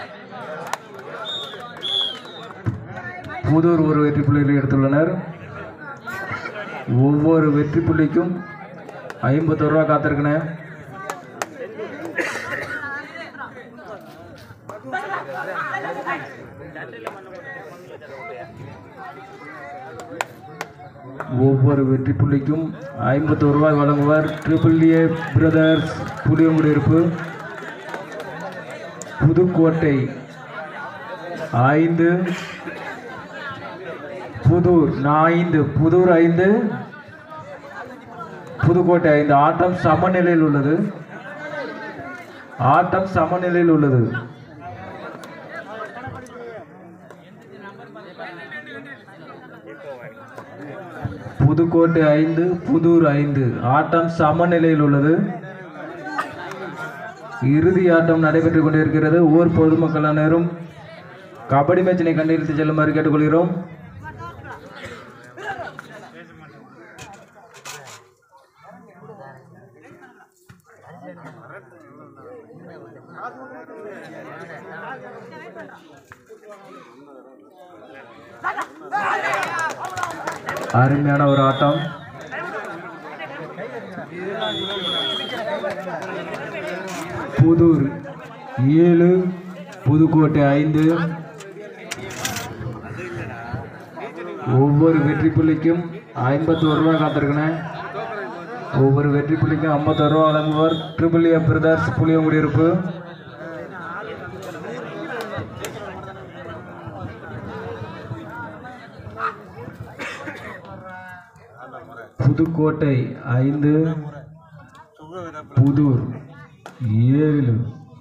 புதூர் ஒரு வெற்றி புள்ளிகளை எடுத்துள்ளனர் ஒவ்வொரு வெற்றி புள்ளிக்கும் ஐம்பத்தொரு ரூபா காத்திருக்கணே ஒவ்வொரு வெற்றி புள்ளிக்கும் ஐம்பத்தோரு ரூபாய் வழங்குவார் triple A brothers Puliyankudiyiruppu Pudukkottai ஐந்து புதூர் ஐந்து புதூர் ஐந்து புதுக்கோட்டை ஐந்து ஆட்டம் சமநிலையில் உள்ளது ஆட்டம் சமநிலையில் உள்ளது புதுக்கோட்டை ஐந்து புதூர் ஐந்து ஆட்டம் சமநிலையில் உள்ளது இறுதி ஆட்டம் நடைபெற்றுக் கொண்டிருக்கிறது ஊர் பொதுமக்கள் அனைவரும் கபடி மேட்சினை கண்டித்து செல்லுமாறு கேட்டுக்கொள்கிறோம் அருமையான ஒரு ஆட்டம் புதூர் ஏழு புதுக்கோட்டை ஐந்து ஒவ்வொரு வெற்றி புள்ளிக்கும் ஐம்பத்தோரு ரூபா காத்திருக்கணும் ஒவ்வொரு வெற்றி புள்ளிக்கும் ஐம்பத்தோரு ரூபா வழங்குவார் triple A brothers Puliyankudiyiruppu Pudukkottai ஐந்து புதூர் ஏழு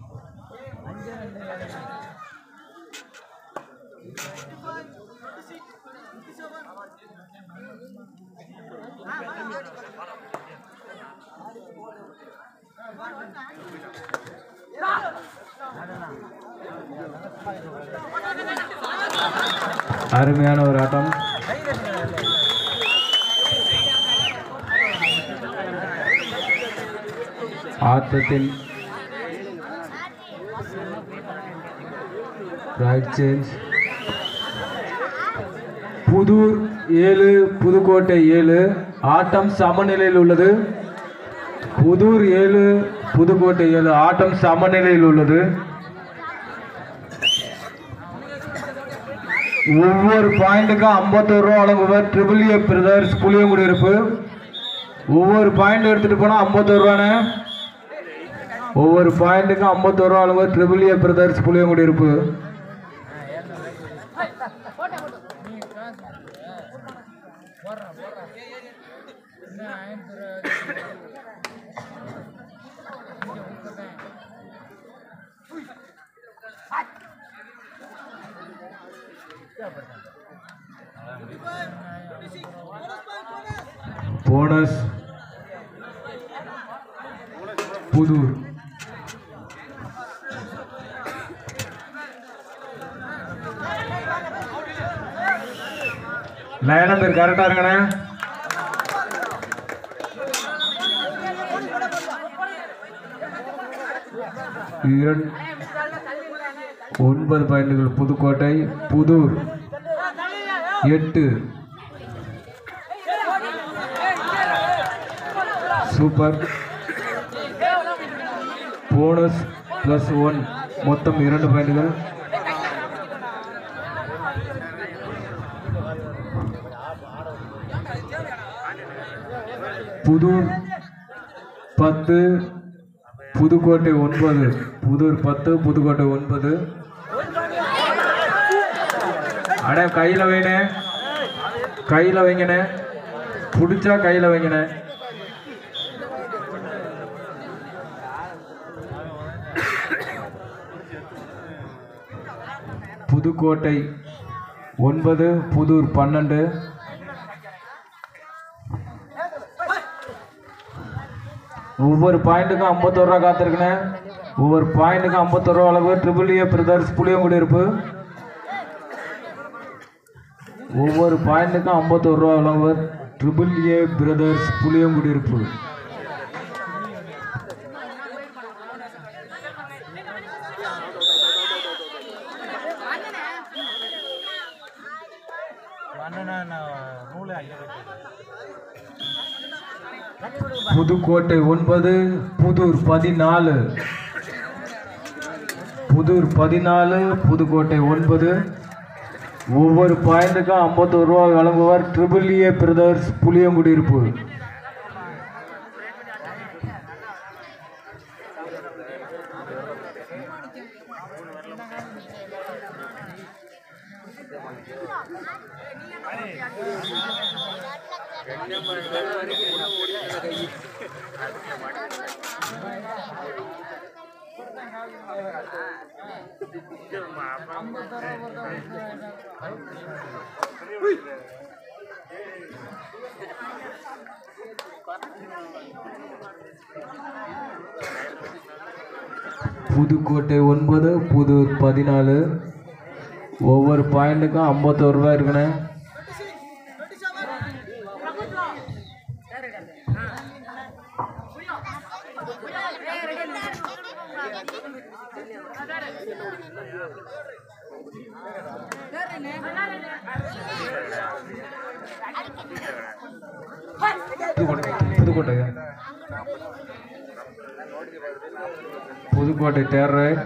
அருமையான ஒரு ஆட்டம் ஆட்டத்தில் ரைட் சேஞ்ச் புதூர் ஏழு புதுக்கோட்டை ஏழு ஆட்டம் சமநிலையில் உள்ளது புதூர் ஏழு புதுக்கோட்டை ஏழு ஆட்டம் சமநிலையில் உள்ளது ஒவ்வொரு பாயிண்ட்டுக்கும் ஐம்பத்தோரு ரூபா வழங்குவர் ட்ரிபிள் ஏ பிரதர்ஸ் புளியங்குடியிருப்பு ஒவ்வொரு பாயிண்ட் எடுத்துட்டு போனா ஐம்பத்தோரு ரூபாண்ணே ஒவ்வொரு பாயிண்ட்டுக்கும் ஐம்பத்தோரு ரூபா வழங்குவர் triple A brothers Puliyankudiyiruppu bonus Pudur line number கரெக்டா இருங்கண்ணே இரண்டு ஒன்பது பாயிண்டுகள் புதுக்கோட்டை புதூர் எட்டு சூப்பர் போனஸ் பிளஸ் ஒன் மொத்தம் இரண்டு பாயிண்டுகள் புதூர் பத்து புதுக்கோட்டை ஒன்பது புதூர் பத்து புதுக்கோட்டை ஒன்பது அட கையில் வைண்ணே கையில் வைங்கண்ணே பிடிச்சா கையில் வைங்கண்ணே புதுக்கோட்டை ஒன்பது புதூர் பன்னெண்டு ஒவ்வொரு பாயிண்ட்டுக்கும் ஐம்பத்தோரு ரூபா காத்திருக்கேன் ஒவ்வொரு பாயிண்ட்டுக்கும் ஐம்பத்தோரு ரூபா அளவு ட்ரிபிள் ஏ பிரதர்ஸ் புளியங்குடி இருப்பு ஒவ்வொரு பாயிண்ட்டுக்கும் ஐம்பத்தோரு ரூபா அளவு ட்ரிபிள் ஏ பிரதர்ஸ் புளியங்குடி இருப்பு புதுக்கோட்டை ஒன்பது புதூர் பதினாலு புதூர் பதினாலு புதுக்கோட்டை ஒன்பது ஒவ்வொரு பாயிண்ட்டுக்கும் ஐம்பத்தோரு ரூபா வழங்குவார் triple A brothers Puliyankudiyiruppu Pudukkottai ஒன்பது புதூர் பதினாலு ஒவ்வொரு பாயிண்ட்டுக்கும் ஐம்பத்தோரு ரூபா இருக்குண்ணே புதுக்கோட்டை புதுக்கோட்டை புதுக்கோட்டை தேர் ரைட்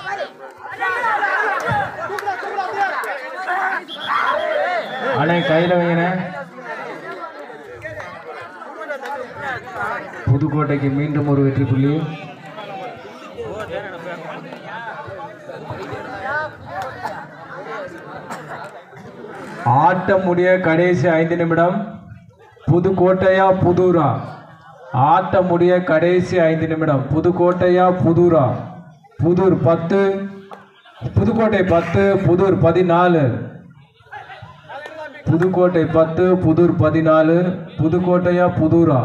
அண்ணே கையில் வைங்கண்ணே புதுக்கோட்டைக்கு மீண்டும் ஒரு வெற்றி புள்ளி ஆட்டம் முடிய கடைசி ஐந்து நிமிடம் புதுக்கோட்டையா புதூரா ஆட்டம் முடிய கடைசி ஐந்து நிமிடம் புதுக்கோட்டையா புதூரா புதூர் பத்து புதுக்கோட்டை பத்து புதூர் பதினாலு புதுக்கோட்டை பத்து புதூர் பதினாலு புதுக்கோட்டையா புதூரா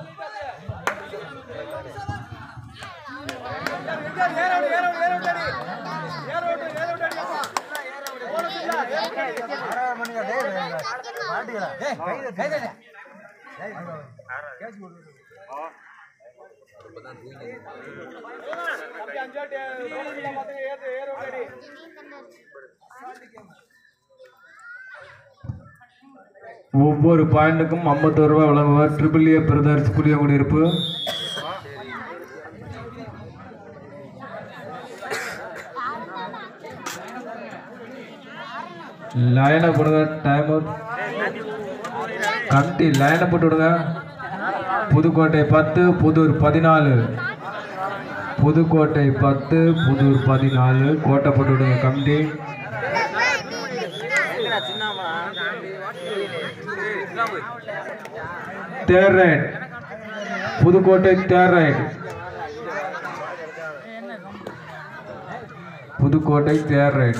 ஒவ்வொரு பாயிண்ட்டுக்கும் ஐம்பத்தோரு ரூபாய் வழங்குவார் ட்ரிபிள் ஏ பிரதர்ஸ் புளியங்குடியிருப்பு லைனை போடுங்க டைம் அவுட் கமிட்டி லைனை போட்டு விடுங்க புதுக்கோட்டை பத்து புதூர் பதினாலு புதுக்கோட்டை பத்து புதூர் பதினாலு கோட்டை போட்டு விடுங்க கமிட்டி தேர் ரைட் புதுக்கோட்டை தேர் ரைட் புதுக்கோட்டை தேர் ரைட்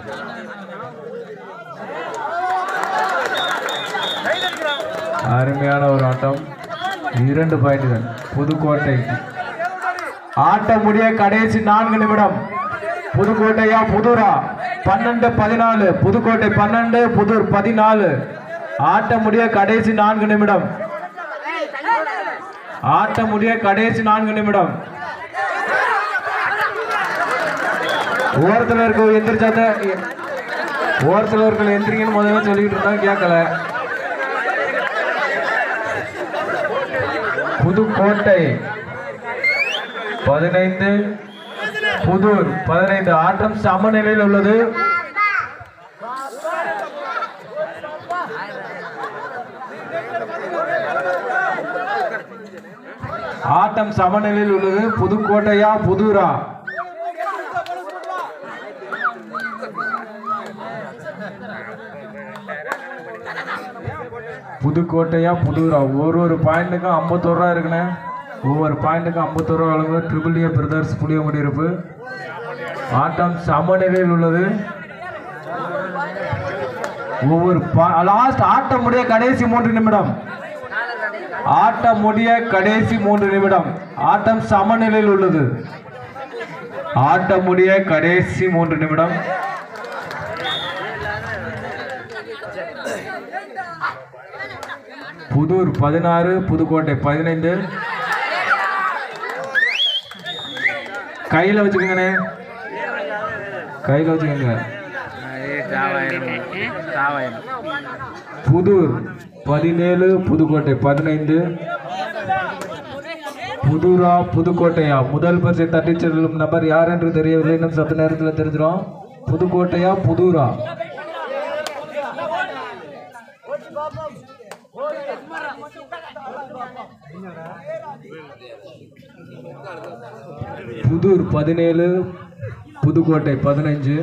அருமையான ஒரு ஆட்டம் இரண்டு பாயிண்ட்கள் புதுக்கோட்டை ஆட்டம் முடிய கடைசி நான்கு நிமிடம் புதுக்கோட்டையா புதூரா பன்னெண்டு பதினாலு புதுக்கோட்டை பன்னெண்டு புதூர் பதினாலு ஆட்டம் முடிய கடைசி நான்கு நிமிடம் ஆட்டம் முடிய கடைசி நான்கு நிமிடம் ஓரத்தில் இருக்க எந்திரிச்சாத்த ஓரத்தில் இருக்கிற எந்திரிங்கன்னு முதல்ல சொல்லிக்கிட்டு இருந்தா கேட்கல புதுக்கோட்டை பதினைந்து புதூர் பதினைந்து ஆட்டம் சமநிலையில் உள்ளது ஆட்டம் சமநிலையில் உள்ளது புதுக்கோட்டையா புதூரா புதுக்கோட்டையா புதூரா ஒரு ஒரு பாயிண்ட்டுக்கும் ஐம்பத்தோரு ரூபா இருக்குண்ணே ஒவ்வொரு பாயிண்ட்டுக்கும் ஐம்பத்தோரு ரூபா வழங்கு ட்ரிபிள் ஏ பிரதர்ஸ் புளிய முடியிருப்பு ஆட்டம் சமநிலையில் உள்ளது ஒவ்வொரு லாஸ்ட் ஆட்டம் முடிய கடைசி மூன்று நிமிடம் ஆட்டம் முடிய கடைசி மூன்று நிமிடம் ஆட்டம் சமநிலையில் உள்ளது ஆட்டம் முடிய கடைசி மூன்று நிமிடம் புதூர் பதினாறு புதுக்கோட்டை பதினைந்து கையில் வச்சுக்கோங்கண்ணே கையில் வச்சுக்கோங்க புதூர் பதினேழு புதுக்கோட்டை பதினைந்து புதூரா புதுக்கோட்டையா முதல் பரிசை தட்டி செல்லும் நபர் யார் என்று தெரியவில்லை இன்னும் சற்று நேரத்தில் தெரிஞ்சிடும் புதுக்கோட்டையா புதூரா புதூர் பதினேழு புதுக்கோட்டை பதினஞ்சு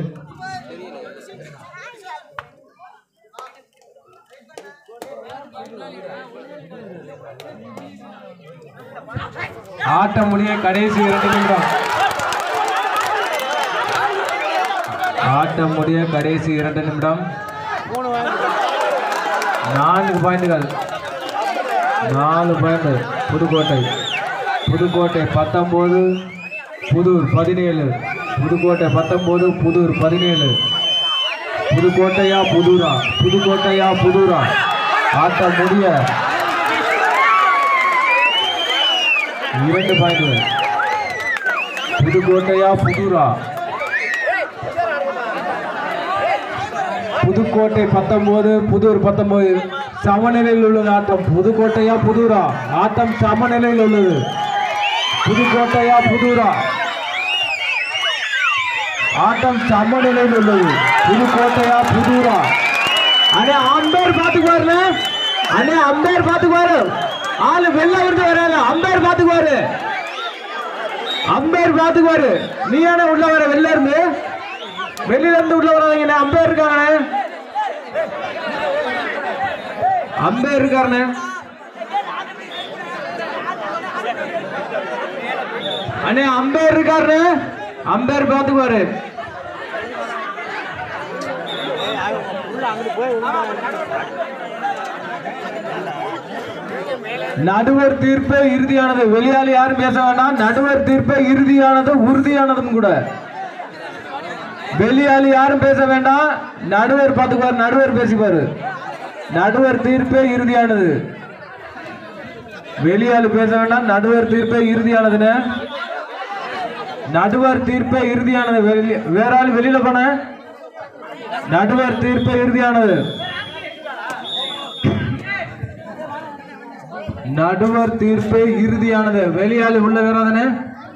ஆட்டம் முடிய கடைசி இரண்டு நிமிடம் ஆட்டம் முடிய கடைசி இரண்டு நிமிடம் நான்கு பாயிண்டுகள் நாலு பாயிண்ட் புதுக்கோட்டை புதுக்கோட்டை பத்தொம்போது புதூர் பதினேழு புதுக்கோட்டை பத்தொம்போது புதூர் பதினேழு புதுக்கோட்டையா புதூரா புதுக்கோட்டையா புதூரா ஆட்டம் முடிய இரண்டு பாயிண்ட் புதுக்கோட்டையா புதூரா புதுக்கோட்டை பத்தொன்பது புதூர் பத்தொன்பது சமநிலையில் உள்ளது ஆட்டம் புதுக்கோட்டையா புதூரா ஆட்டம் சமநிலையில் உள்ளது புதுக்கோட்டையா புதூரா ஆட்டம் சமநிலையில் உள்ளது புதுக்கோட்டையா புதூரா அண்ணே அம்பேர் பாத்துக்குவாருல அண்ணே அம்பேர் பாத்துக்குவாரு ஆளு வெளில இருந்து வராரு அம்பேர் பாத்துக்குவாரு அம்பேர் பாத்துக்குவாரு நீ ஏன்னா உள்ள வர வெளில இருந்து வெளியில இருந்து உள்ள வராதீங்க அம்பேர் இருக்காங்கண்ணே அம்பேர் இருக்காருண்ணே அண்ணே அம்பேர் இருக்காருண்ணே அம்பேர் பாத்துக்குவாரு நடுவர் தீர்ப்பே இறுதியானது வெளியாளி யாரும் பேச வேண்டாம் நடுவர் தீர்ப்பே இறுதியானது உறுதியானதும் கூட வெளியாளி யாரும் பேச வேண்டாம் நடுவர் பார்த்துக்குவார் நடுவர் பேசிப்பாரு நடுவர் தீர்ப்பே இறுதியானது வெளியாளி பேச வேண்டாம் நடுவர் தீர்ப்பே இறுதியானதுன்னு நடுவர் தீர்ப்பே இறுதியானது வெளி- வேற ஆள் வெளியில போன நடுவர் தீர்ப்பே இறுதியானது நடுவர் தீர்ப்பே இறுதியானது வெளியாளி உள்ள வராதனே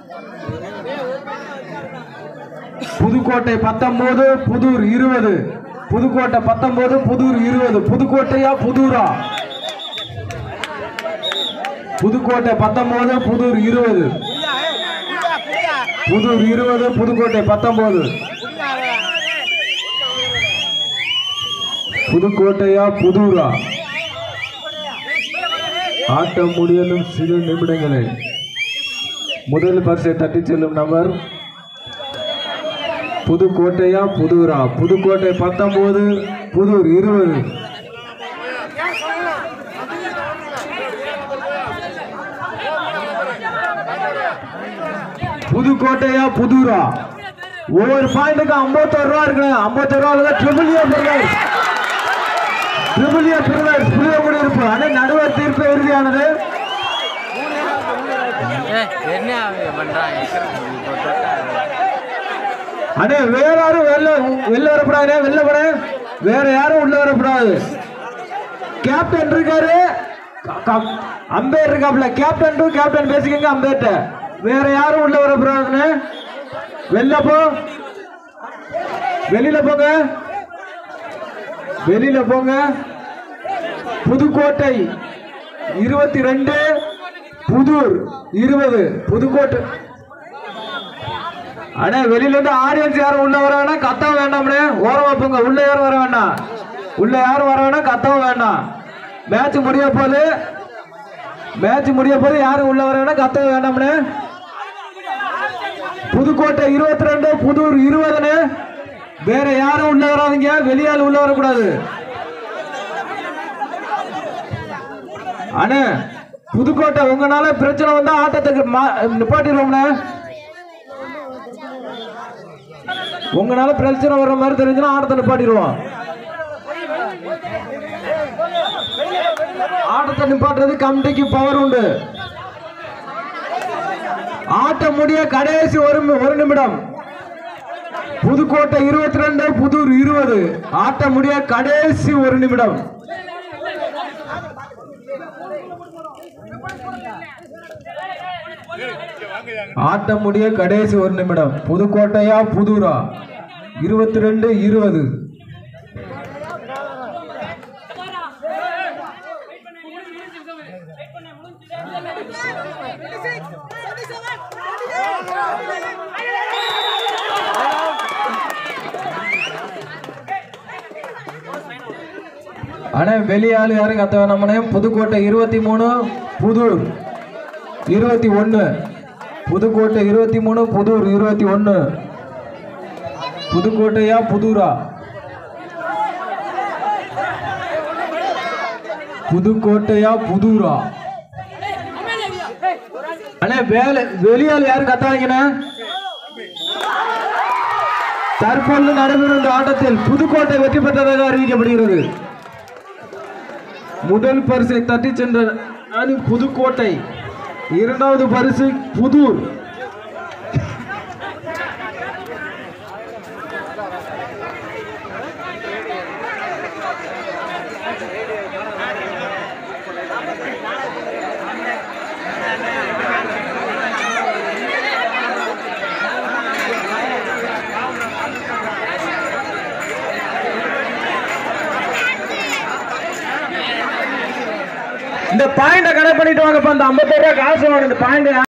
புதுக்கோட்டை பத்தொன்பது புதூர் இருபது புதுக்கோட்டை பத்தொன்பது புதூர் இருபது புதுக்கோட்டையா புதூரா புதுக்கோட்டை பத்தொன்பது புதூர் இருபது புதூர் இருபது புதுக்கோட்டை பத்தொன்பது புதுக்கோட்டையா புதூரா ஆட்டம் முடியலும் சிறு நிமிடங்களே முதல் பரிசை தட்டி செல்லும் நபர் புதுக்கோட்டையா புதூரா புதுக்கோட்டை பத்தொன்பது புதூர் இருபது புதுக்கோட்டையா புதூரா ஒவ்வொரு பாயிண்ட்டுக்கு ஐம்பத்தோரு ரூபா இருக்கு ஐம்பத்தோரு ரூபா triple A brothers triple A brothers Puliyankudiyiruppu ஆனால் நடுவர் தீர்ப்பு இறுதியானது என்ன அவங்க பண்றாங்க இப்போ தொட்டா அண்ணே வேற யாரும் வெளில வெளில வரக்கூடாது வெளில போற வேற யாரும் உள்ள வரக்கூடாது கேப்டன் இருக்காரு க- க- அம்பேர் இருக்காப்ல கேப்டன் டு கேப்டன் பேசிக்கங்க அம்பேர்ட்ட வேற யாரும் உள்ள வரக்கூடாதுன்னு வெளில போ வெளியில போங்க வெளியில போங்க புதுக்கோட்டை இருபத்தி ரெண்டு புதூர் இருபது புதுக்கோட்டை அண்ணே வெளியில இருந்து ஆடியன்ஸ் யாரும் உள்ள வர வேணாம் கத்தவும் வேண்டாம்ண்ணே ஓரமா போங்க உள்ள யாரும் வர வேண்டாம் உள்ள யாரும் வர வேணாம் கத்தவும் வேண்டாம் மேட்ச் முடிய போகுது மேட்ச் முடிய போது யாரும் உள்ள வர வேணாம் கத்தவும் வேண்டாம்ண்ணே புதுக்கோட்டை இருபத்தி ரெண்டு புதூர் இருபதுன்னு வேற யாரும் உள்ள வராதீங்க வெளியால் உள்ள வரக்கூடாது அண்ணே புதுக்கோட்டை உங்களால பிரச்சனை வந்தா ஆட்டத்துக்கு மா- நிப்பாட்டிடுவோம்ண்ணே உங்களால பிரச்சனை வர்ற மாதிரி தெரிஞ்சுன்னா ஆட்டத்தை நிப்பாட்டிடுவோம் ஆட்டத்தை நிப்பாட்டுறது கமிட்டிக்கு பவர் உண்டு ஆட்டம் முடிய கடைசி ஒரு மி- ஒரு நிமிடம் புதுக்கோட்டை இருபத்தி ரெண்டு புதூர் இருபது ஆட்ட முடிய கடைசி ஒரு நிமிடம் ஆட்ட முடிய கடைசி ஒரு நிமிடம் புதுக்கோட்டையா புதூரா இருபத்தி ரெண்டு இருபது அண்ணே வெளியாளு யாரும் கத்த வேணாமனே புதுக்கோட்டை இருபத்தி மூணு புதூர் இருபத்தி ஒன்று புதுக்கோட்டை இருபத்தி மூணு புதூர் இருபத்தி ஒன்று புதுக்கோட்டையா புதூரா புதுக்கோட்டையா புதூரா அண்ணே வேலை வெளியாள் யாரும் கத்தாதீங்கண்ணே தற்பொழுது நடைபெறும் இந்த ஆட்டத்தில் புதுக்கோட்டை வெற்றி பெற்றதாக அறிவிக்கப்படுகிறது முதல் பரிசை தட்டி சென்ற அணி புதுக்கோட்டை இரண்டாவது பரிசு புதூர் இந்த பாயிண்ட கடை பண்ணிட்டு வாங்கப்பா இந்த ஐம்பத்தோரு ரூபாய் காசு வாங்க இந்த பாயிண்ட்